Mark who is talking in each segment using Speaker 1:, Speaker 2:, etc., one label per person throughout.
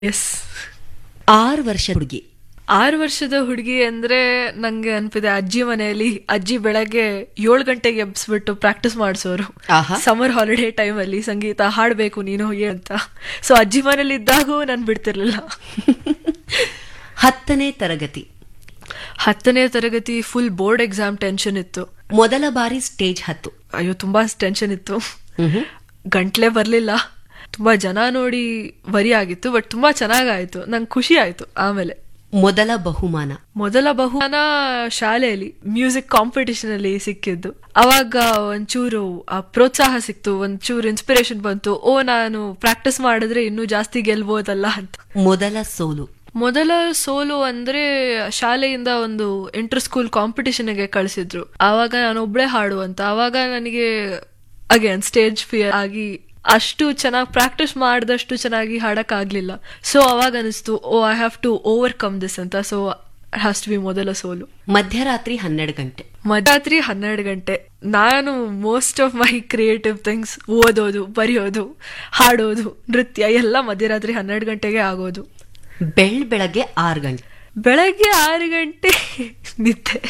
Speaker 1: S
Speaker 2: ಆರು ವರ್ಷ ಹುಡುಗಿ
Speaker 1: ಆರು ವರ್ಷದ ಹುಡುಗಿ ಅಂದ್ರೆ ನಂಗೆ ಅನ್ಪಿದೆ ಅಜ್ಜಿ ಮನೆಯಲ್ಲಿ ಅಜ್ಜಿ ಬೆಳಗ್ಗೆ ಏಳು ಗಂಟೆಗೆ ಎಬ್ಸ್ಬಿಟ್ಟು ಪ್ರಾಕ್ಟೀಸ್ ಮಾಡಿಸೋರು
Speaker 2: ಆಹಾ.
Speaker 1: ಸಮ್ಮರ್ ಹಾಲಿಡೇ ಟೈಮಲ್ಲಿ ಸಂಗೀತ ಹಾಡಬೇಕು ನೀನು ಹೋಗಿ ಅಂತ ಸೊ ಅಜ್ಜಿ ಮನೇಲಿ ಇದ್ದಾಗೂ ನಾನು ಬಿಡ್ತಿರ್ಲಿಲ್ಲ
Speaker 2: ಹತ್ತನೇ ತರಗತಿ
Speaker 1: ಹತ್ತನೇ ತರಗತಿ ಫುಲ್ ಬೋರ್ಡ್ ಎಕ್ಸಾಮ್ ಟೆನ್ಷನ್ ಇತ್ತು
Speaker 2: ಮೊದಲ ಬಾರಿ ಸ್ಟೇಜ್ ಹತ್ತು
Speaker 1: ಅಯ್ಯೋ ತುಂಬಾ ಟೆನ್ಷನ್ ಇತ್ತು
Speaker 2: ಮ್ಹೂ.
Speaker 1: ಗಂಟ್ಲೆ ಬರ್ಲಿಲ್ಲ ತುಂಬಾ ಜನ ನೋಡಿ ವರಿ ಆಗಿತ್ತು ಬಟ್ ತುಂಬಾ ಚೆನ್ನಾಗಾಯ್ತು ನಂಗೆ ಖುಷಿ ಆಯ್ತು ಆಮೇಲೆ
Speaker 2: ಮೊದಲ ಬಹುಮಾನ
Speaker 1: ಮೊದಲ ಬಹುಮಾನ ಶಾಲೆಯಲ್ಲಿ ಮ್ಯೂಸಿಕ್ ಕಾಂಪಿಟಿಷನ್ ಅಲ್ಲಿ ಸಿಕ್ಕಿದ್ದು ಅವಾಗ ಒಂಚೂರು ಆ ಪ್ರೋತ್ಸಾಹ ಸಿಕ್ತು ಒಂಚೂರು ಇನ್ಸ್ಪಿರೇಷನ್ ಬಂತು ಓ ನಾನು ಪ್ರಾಕ್ಟೀಸ್ ಮಾಡಿದ್ರೆ ಇನ್ನೂ ಜಾಸ್ತಿ ಗೆಲ್ಬೋದಲ್ಲ ಅಂತ
Speaker 2: ಮೊದಲ ಸೋಲು
Speaker 1: ಮೊದಲ ಸೋಲು ಅಂದ್ರೆ ಶಾಲೆಯಿಂದ ಒಂದು ಇಂಟರ್ ಸ್ಕೂಲ್ ಕಾಂಪಿಟಿಷನ್ಗೆ ಕಳಿಸಿದ್ರು ಆವಾಗ ನಾನು ಒಬ್ಳೆ ಹಾಡು ಅಂತ ಆವಾಗ ನನಗೆ ಅಗೇನ್ ಸ್ಟೇಜ್ ಫಿಯರ್ ಆಗಿ ಅಷ್ಟು ಚೆನ್ನಾಗಿ ಪ್ರಾಕ್ಟೀಸ್ ಮಾಡಿದಷ್ಟು ಚೆನ್ನಾಗಿ ಹಾಡಕ್ ಆಗ್ಲಿಲ್ಲ ಸೊ ಅವಾಗ ಅನಿಸ್ತು oh I have to overcome this ಅಂತ ಸೊ ಹ್ಯಾಸ್ ಟು ಬಿ ಮೊದಲ ಸೋಲು
Speaker 2: ಮಧ್ಯರಾತ್ರಿ ಹನ್ನೆರಡು ಗಂಟೆ
Speaker 1: ಮಧ್ಯರಾತ್ರಿ ಹನ್ನೆರಡು ಗಂಟೆ ನಾನು most of my creative things ಓದೋದು ಬರೆಯೋದು ಹಾಡೋದು ನೃತ್ಯ ಎಲ್ಲ ಮಧ್ಯರಾತ್ರಿ ಹನ್ನೆರಡು ಗಂಟೆಗೆ ಆಗೋದು
Speaker 2: ಬೆಳ್ ಬೆಳಗ್ಗೆ ಆರು ಗಂಟೆ
Speaker 1: ಬೆಳಗ್ಗೆ ಆರು ಗಂಟೆ ನಿದ್ದೆ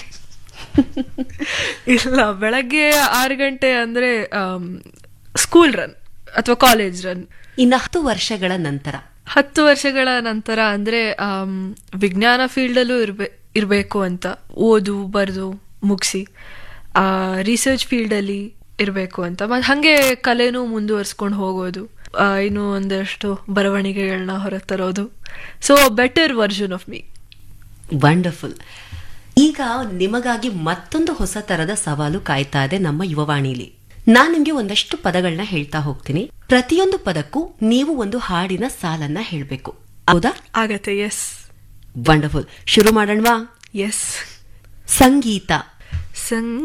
Speaker 1: ಇಲ್ಲ ಬೆಳಗ್ಗೆ ಆರು ಗಂಟೆ ಅಂದ್ರೆ ಸ್ಕೂಲ್ ರನ್ ಅಥವಾ ಕಾಲೇಜ್ ರನ್
Speaker 2: ಇನ್ನು ಹತ್ತು ವರ್ಷಗಳ ನಂತರ
Speaker 1: ಹತ್ತು ವರ್ಷಗಳ ನಂತರ ಅಂದ್ರೆ ಆಮ್, ವಿಜ್ಞಾನ ಫೀಲ್ಡಲ್ಲೂ ಇರ್ಬೇ ಇರಬೇಕು ಅಂತ ಓದು ಬರೆದು ಮುಗಿಸಿ ರಿಸರ್ಚ್ ಫೀಲ್ಡಲ್ಲಿ ಇರಬೇಕು ಅಂತ ಮತ್ತು ಹಾಗೆ ಕಲೆನೂ ಮುಂದುವರ್ಸ್ಕೊಂಡು ಹೋಗೋದು ಆ, ಇನ್ನು ಒಂದಷ್ಟು ಬರವಣಿಗೆಗಳನ್ನ ಹೊರಗೆ ತರೋದು so better version of me
Speaker 2: wonderful ಈಗ ನಿಮಗಾಗಿ ಮತ್ತೊಂದು ಹೊಸ ತರದ ಸವಾಲು ಕಾಯ್ತಾ ಇದೆ ನಮ್ಮ ಯುವವಾಣಿಲಿ ನಾನ್ ನಿಮ್ಗೆ ಒಂದಷ್ಟು ಪದಗಳನ್ನ ಹೇಳ್ತಾ ಹೋಗ್ತೀನಿ ಪ್ರತಿಯೊಂದು ಪದಕ್ಕೂ ನೀವು ಒಂದು ಹಾಡಿನ ಸಾಲನ್ನ ಹೇಳ್ಬೇಕು ಹೌದಾ
Speaker 1: ಆಗತ್ತೆ ಎಸ್
Speaker 2: ವಂಡರ್ಫುಲ್ ಶುರು ಮಾಡೋಣವಾ
Speaker 1: ಎಸ್
Speaker 2: ಸಂಗೀತ
Speaker 1: ಸಂಗ್